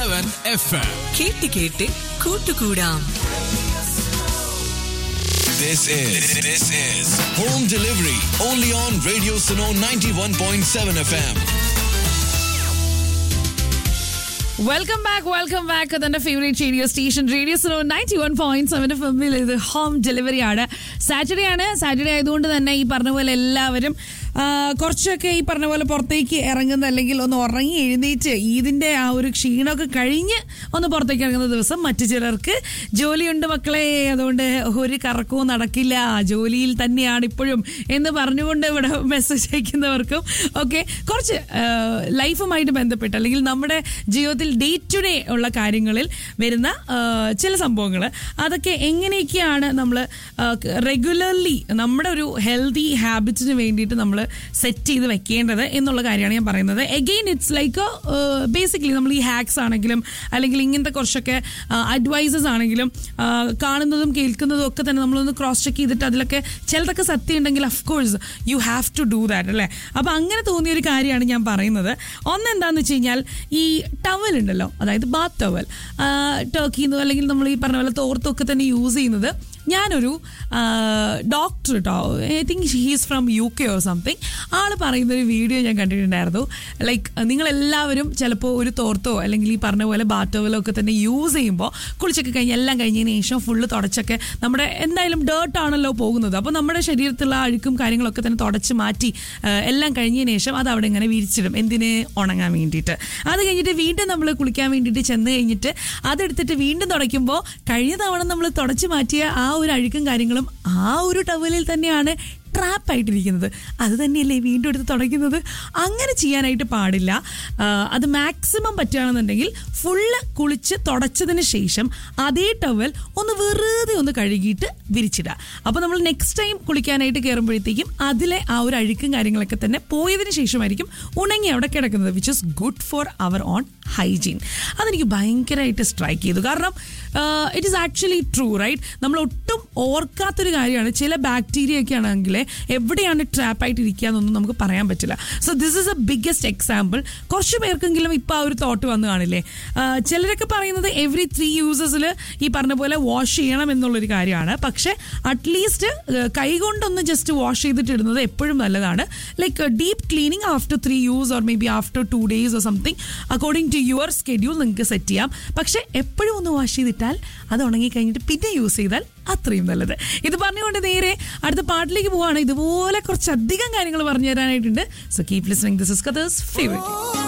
101.7 FM. കേട്ട് കേട്ട് കൂട്ടുകൂടാം This is this is home delivery only on Radio Suno 91.7 FM. Welcome back welcome back അതെന്റെ favourite radio station radio Suno ninety one point seven F എമ്മിൽ ഇത് home delivery ആണ് Saturday ആണ് Saturday ആയതുകൊണ്ട് തന്നെ ഈ പറഞ്ഞ പോലെ എല്ലാവരും ആ, കുറച്ചൊക്കെ ഈ പറഞ്ഞ പോലെ പുറത്തേക്ക് ഇറങ്ങുന്ന അല്ലെങ്കിൽ ഒന്ന് ഉറങ്ങി എഴുന്നേറ്റ് ഈദിന്റെ ആ ഒരു ക്ഷീണമൊക്കെ കഴിഞ്ഞ് ഒന്ന് പുറത്തേക്ക് ഇറങ്ങുന്ന ദിവസം മറ്റു ചിലർക്ക് ജോലിയുണ്ട് മക്കളെ അതുകൊണ്ട് ഒരു കറക്കവും നടക്കില്ല ജോലിയിൽ തന്നെയാണ് ഇപ്പോഴും എന്ന് പറഞ്ഞുകൊണ്ട് ഇവിടെ മെസ്സേജ് അയക്കുന്നവർക്കും ഒക്കെ കുറച്ച് ആ, ലൈഫുമായിട്ട് ബന്ധപ്പെട്ട് അല്ലെങ്കിൽ നമ്മുടെ ജീവിതത്തിൽ ഡേ ടു ഡേ ഉള്ള കാര്യങ്ങളിൽ വരുന്ന ആ, ചില സംഭവങ്ങൾ അതൊക്കെ എങ്ങനെയൊക്കെയാണ് നമ്മൾ റെഗുലർലി നമ്മുടെ ഒരു ഹെൽത്തി ഹാബിറ്റ്സിന് വേണ്ടിയിട്ട് നമ്മൾ സെറ്റ് ചെയ്ത് വെക്കേണ്ടത് എന്നുള്ള കാര്യമാണ് ഞാൻ പറയുന്നത് എഗെയിൻ ഇറ്റ്സ് ലൈക്ക് ബേസിക്കലി നമ്മൾ ഈ ഹാക്സ് ആണെങ്കിലും അല്ലെങ്കിൽ ഇങ്ങനത്തെ കുറച്ചൊക്കെ അഡ്വൈസസ് ആണെങ്കിലും ആ, കാണുന്നതും കേൾക്കുന്നതും ഒക്കെ തന്നെ നമ്മളൊന്ന് ക്രോസ് ചെക്ക് ചെയ്തിട്ട് അതിലൊക്കെ ചിലതൊക്കെ സത്യം ഉണ്ടെങ്കിൽ of course you have to do that അല്ലേ അപ്പം അങ്ങനെ തോന്നിയ ഒരു കാര്യമാണ് ഞാൻ പറയുന്നത് ഒന്ന് എന്താണെന്ന് വെച്ച് കഴിഞ്ഞാൽ ഈ ടവൽ ഉണ്ടല്ലോ അതായത് ബാത്ത് ടവൽ ടർക്കിന്നോ അല്ലെങ്കിൽ നമ്മൾ ഈ പറഞ്ഞ പോലെ തോർത്തൊക്കെ തന്നെ യൂസ് ചെയ്യുന്നത് ഞാനൊരു ഡോക്ടർ കേട്ടോ I think he's from U K or something ആൾ പറയുന്ന ഒരു വീഡിയോ ഞാൻ കണ്ടിട്ടുണ്ടായിരുന്നു ലൈക്ക് നിങ്ങളെല്ലാവരും ചിലപ്പോൾ ഒരു തോർത്തോ അല്ലെങ്കിൽ ഈ പറഞ്ഞ പോലെ ബാറ്റോവലോ ഒക്കെ തന്നെ യൂസ് ചെയ്യുമ്പോൾ കുളിച്ചൊക്കെ കഴിഞ്ഞ് എല്ലാം കഴിഞ്ഞതിന് ശേഷം ഫുള്ള് തുടച്ചൊക്കെ നമ്മുടെ എന്തായാലും ഡേർട്ട് ആണല്ലോ പോകുന്നത് അപ്പോൾ നമ്മുടെ ശരീരത്തിലുള്ള അഴുക്കും കാര്യങ്ങളൊക്കെ തന്നെ തുടച്ച് മാറ്റി ആ, എല്ലാം കഴിഞ്ഞതിന് ശേഷം അത് അവിടെ ഇങ്ങനെ വിരിച്ചിടും എന്തിന് ഉണങ്ങാൻ വേണ്ടിയിട്ട് അത് കഴിഞ്ഞിട്ട് വീണ്ടും നമ്മൾ കുളിക്കാൻ വേണ്ടിയിട്ട് ചെന്ന് കഴിഞ്ഞിട്ട് അതെടുത്തിട്ട് വീണ്ടും തുടയ്ക്കുമ്പോൾ കഴിഞ്ഞ തവണ നമ്മൾ തുടച്ച് മാറ്റിയ ആ ഒരു അഴുക്കും കാര്യങ്ങളും ആ ഒരു ടവലിൽ തന്നെയാണ് ട്രാപ്പ് ആയിട്ടിരിക്കുന്നത് അത് തന്നെയല്ലേ വീണ്ടും എടുത്ത് തുടയ്ക്കുന്നത് അങ്ങനെ ചെയ്യാനായിട്ട് പാടില്ല ആ, അത് മാക്സിമം പറ്റുകയാണെന്നുണ്ടെങ്കിൽ ഫുള്ള് കുളിച്ച് തുടച്ചതിന് ശേഷം അതേ ടവൽ ഒന്ന് വെറുതെ ഒന്ന് കഴുകിയിട്ട് വിരിച്ചിടുക അപ്പോൾ നമ്മൾ നെക്സ്റ്റ് ടൈം കുളിക്കാനായിട്ട് കയറുമ്പോഴത്തേക്കും അതിലെ ആ ഒരു അഴുക്കും കാര്യങ്ങളൊക്കെ തന്നെ പോയതിന് ശേഷമായിരിക്കും ഉണങ്ങി അവിടെ കിടക്കുന്നത് which is good for our own hygiene അതെനിക്ക് ഭയങ്കരമായിട്ട് സ്ട്രൈക്ക് ചെയ്തു കാരണം it is actually true right നമ്മൾ ഒട്ടും ഓർക്കാത്തൊരു കാര്യമാണ് ചില ബാക്ടീരിയ ഒക്കെ ആണെങ്കിൽ എവിടെയാണ് ട്രാപ്പായിട്ട് ഇരിക്കുക എന്നൊന്നും നമുക്ക് പറയാൻ പറ്റില്ല so this is a biggest example കുറച്ച് പേർക്കെങ്കിലും ഇപ്പം ആ ഒരു തോട്ട് വന്നു കാണില്ലേ ആ, ചിലരൊക്കെ പറയുന്നത് എവറി ത്രീ യൂസസിൽ ഈ പറഞ്ഞ പോലെ വാഷ് ചെയ്യണം എന്നുള്ളൊരു കാര്യമാണ് പക്ഷേ അറ്റ്ലീസ്റ്റ് കൈ കൊണ്ടൊന്ന് ജസ്റ്റ് വാഷ് ചെയ്തിട്ട് ഇടുന്നത് എപ്പോഴും നല്ലതാണ് like deep cleaning after three use or may be after two days or something according to your schedule നിങ്ങൾക്ക് സെറ്റ് ചെയ്യാം പക്ഷേ എപ്പോഴും ഒന്ന് വാഷ് ചെയ്തിട്ടാൽ അത് ഉണങ്ങി കഴിഞ്ഞിട്ട് പിന്നെ യൂസ് ചെയ്താൽ അത്രയും നല്ലത് ഇത് പറഞ്ഞുകൊണ്ട് നേരെ അടുത്ത പാട്ടിലേക്ക് പോവാണ് ഇതുപോലെ കുറച്ചധികം കാര്യങ്ങൾ പറഞ്ഞു തരാനായിട്ടുണ്ട് so keep listening this is കഥേഴ്സ് ഫേവറേറ്റ്